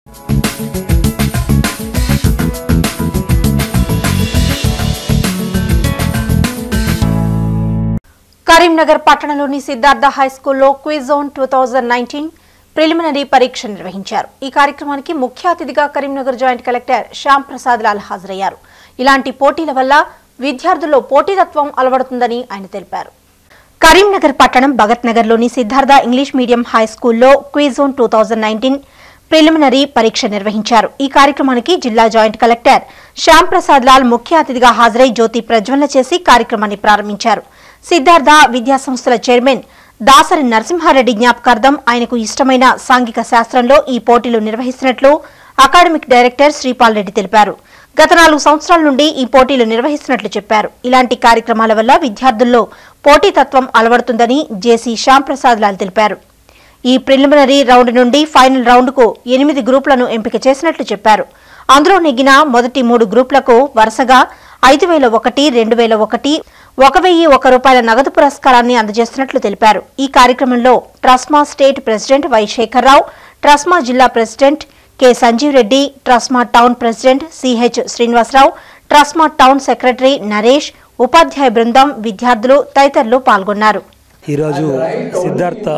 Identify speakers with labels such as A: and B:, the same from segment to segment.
A: కరీంనగర్ పట్టణంలోని సిద్ధార్థ హైస్కూల్లో quiz zone two thousand nineteen preliminary పరీక్ష నిర్వహించారు ఈ కార్యక్రమానికి ముఖ్య అతిథిగా కరీంనగర్ జాయింట్ కలెక్టర్ శ్యామ్ ప్రసాద్ లాల్ హాజరయ్యారు ఇలాంటి పోటీల వల్ల విద్యార్థుల్లో పోటీతత్వం అలవడుతుందని ఆయన తెలిపారు కరీంనగర్ పట్టణం భగత్ నగర్లోని సిద్ధార్థ ఇంగ్లీష్ మీడియం హై స్కూల్లో quiz zone two thousand nineteen preliminary పరీక్ష నిర్వహించారు ఈ కార్యక్రమానికి జిల్లా జాయింట్ కలెక్టర్ శ్యామ్ ప్రసాద్ లాల్ ముఖ్య అతిథిగా హాజరై జ్యోతి ప్రజ్వలన చేసి కార్యక్రమాన్ని ప్రారంభించారు సిద్ధార్థ విద్యా సంస్థల చైర్మన్ దాసరి నరసింహారెడ్డి జ్ఞాపకార్థం ఆయనకు ఇష్టమైన సాంఘిక శాస్త్రంలో ఈ పోటీలు నిర్వహిస్తున్నట్లు అకాడమిక్ డైరెక్టర్ శ్రీపాల్ రెడ్డి తెలిపారు గత నాలుగు సంవత్సరాల నుండి ఈ పోటీలు నిర్వహిస్తున్నట్లు చెప్పారు ఇలాంటి కార్యక్రమాల వల్ల విద్యార్థుల్లో పోటీతత్వం అలవడుతుందని జేసీ శ్యామ్ ప్రసాద్ లాల్ తెలిపారు ఈ ప్రిలిమినరీ రౌండ్ నుండి ఫైనల్ రౌండ్కు ఎనిమిది గ్రూపులను ఎంపిక చేసినట్లు చెప్పారు అందులో నెగ్గిన మొదటి మూడు గ్రూపులకు వరుసగా ఐదు వేల ఒకటి రెండు వేల ఒకటి ఒక వెయ్యి ఒక రూపాయల నగదు పురస్కారాన్ని అందజేస్తున్నట్లు తెలిపారు ఈ కార్యక్రమంలో TRSMA state president Y Shekar Rao TRSMA జిల్లా president K Sanjeev Reddy TRSMA town president CH Srinivasa Rao TRSMA town secretary Naresh ఉపాధ్యాయ బృందం విద్యార్థులు తదితరులు పాల్గొన్నారు
B: ఈరోజు సిద్ధార్థ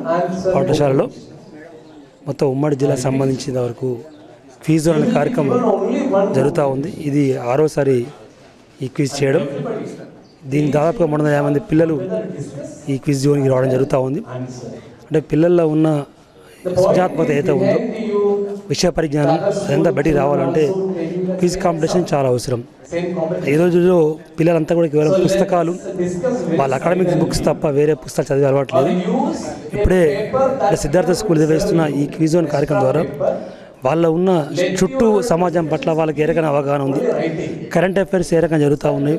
B: పాఠశాలలో మొత్తం ఉమ్మడి జిల్లాకు సంబంధించిన వరకు ఫీజు అనే కార్యక్రమం జరుగుతూ ఉంది ఇది ఆరోసారి ఈ క్విజ్ చేయడం దీనికి దాదాపుగా మూడు వందల యాభై మంది పిల్లలు ఈ క్విజ్ జోన్కి రావడం జరుగుతూ ఉంది అంటే పిల్లల్లో ఉన్న సృజనాత్మకత ఏదైతే ఉందో విషయ పరిజ్ఞానం అదంతా బయటికి రావాలంటే క్విజ్ కాంపిటీషన్ చాలా అవసరం ఈ రోజుల్లో పిల్లలంతా కూడా కేవలం పుస్తకాలు వాళ్ళ అకాడమిక్ బుక్స్ తప్ప వేరే పుస్తకాలు చదివే అలవాట్లేదు ఇప్పుడే ఇక్కడ సిద్ధార్థ స్కూల్ నిర్వహిస్తున్న ఈ క్విజ్ జోన్ కార్యక్రమం ద్వారా వాళ్ళ ఉన్న చుట్టూ సమాజం పట్ల వాళ్ళకి ఏ రకమైన అవగాహన ఉంది కరెంట్ అఫైర్స్ ఏ రకంగా జరుగుతూ ఉన్నాయి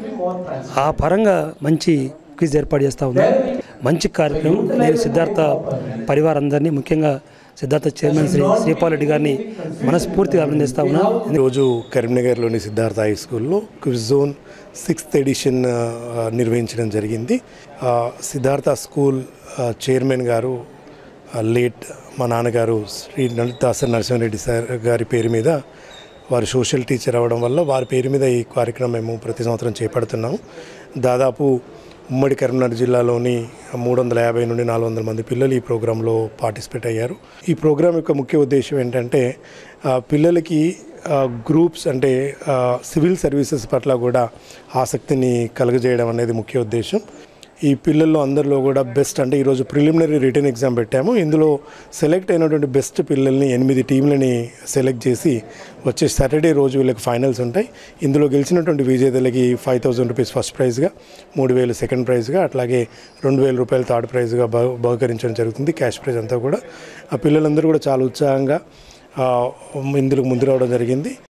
B: ఆ పరంగా మంచి క్విజ్ ఏర్పాటు చేస్తూ ఉన్నాయి మంచి కార్యక్రమం నేను సిద్ధార్థ పరివారందరినీ ముఖ్యంగా సిద్ధార్థ చైర్మన్ శ్రీ శ్రీపాల్ రెడ్డి గారిని మనస్ఫూర్తిగా అభినందిస్తా ఉన్నా
C: ఈరోజు కరీంనగర్లోని సిద్ధార్థ హై స్కూల్లో క్విజ్ జోన్ సిక్స్త్ ఎడిషన్ ఆ, నిర్వహించడం జరిగింది ఆ, సిద్ధార్థ స్కూల్ ఆ, చైర్మన్ గారు ఆ, లేట్ మా నాన్నగారు శ్రీ నల్- దాసరి నరసింహారెడ్డి సార్ గారి పేరు మీద వారు సోషల్ టీచర్ అవ్వడం వల్ల వారి పేరు మీద ఈ కార్యక్రమం మేము ప్రతి సంవత్సరం చేపడుతున్నాము దాదాపు ఉమ్మడి కరీంనగర్ జిల్లాలోని మూడు వందల యాభై నుండి నాలుగు వందల మంది పిల్లలు ఈ ప్రోగ్రాంలో పార్టిసిపేట్ అయ్యారు ఈ ప్రోగ్రాం యొక్క ముఖ్య ఉద్దేశం ఏంటంటే ఆ, పిల్లలకి ఆ, గ్రూప్స్ అంటే ఆ, సివిల్ సర్వీసెస్ పట్ల కూడా ఆసక్తిని కలుగజేయడం అనేది ముఖ్య ఉద్దేశం ఈ పిల్లల్లో అందరిలో కూడా బెస్ట్ అంటే ఈరోజు ప్రిలిమినరీ రిటర్న్ ఎగ్జామ్ పెట్టాము ఇందులో సెలెక్ట్ అయినటువంటి బెస్ట్ పిల్లల్ని ఎనిమిది టీంలని సెలెక్ట్ చేసి వచ్చే సాటర్డే రోజు వీళ్ళకి ఫైనల్స్ ఉంటాయి ఇందులో గెలిచినటువంటి విజేతలకి ఫైవ్ థౌజండ్ రూపీస్ ఫస్ట్ ప్రైజ్గా మూడు వేలు సెకండ్ ప్రైజ్గా అట్లాగే రెండు వేల రూపాయలు థర్డ్ ప్రైజ్గా బహు బహుకరించడం జరుగుతుంది క్యాష్ ప్రైజ్ అంతా కూడా ఆ పిల్లలందరూ కూడా చాలా ఉత్సాహంగా ఆ, ఇందులో ముందు రావడం జరిగింది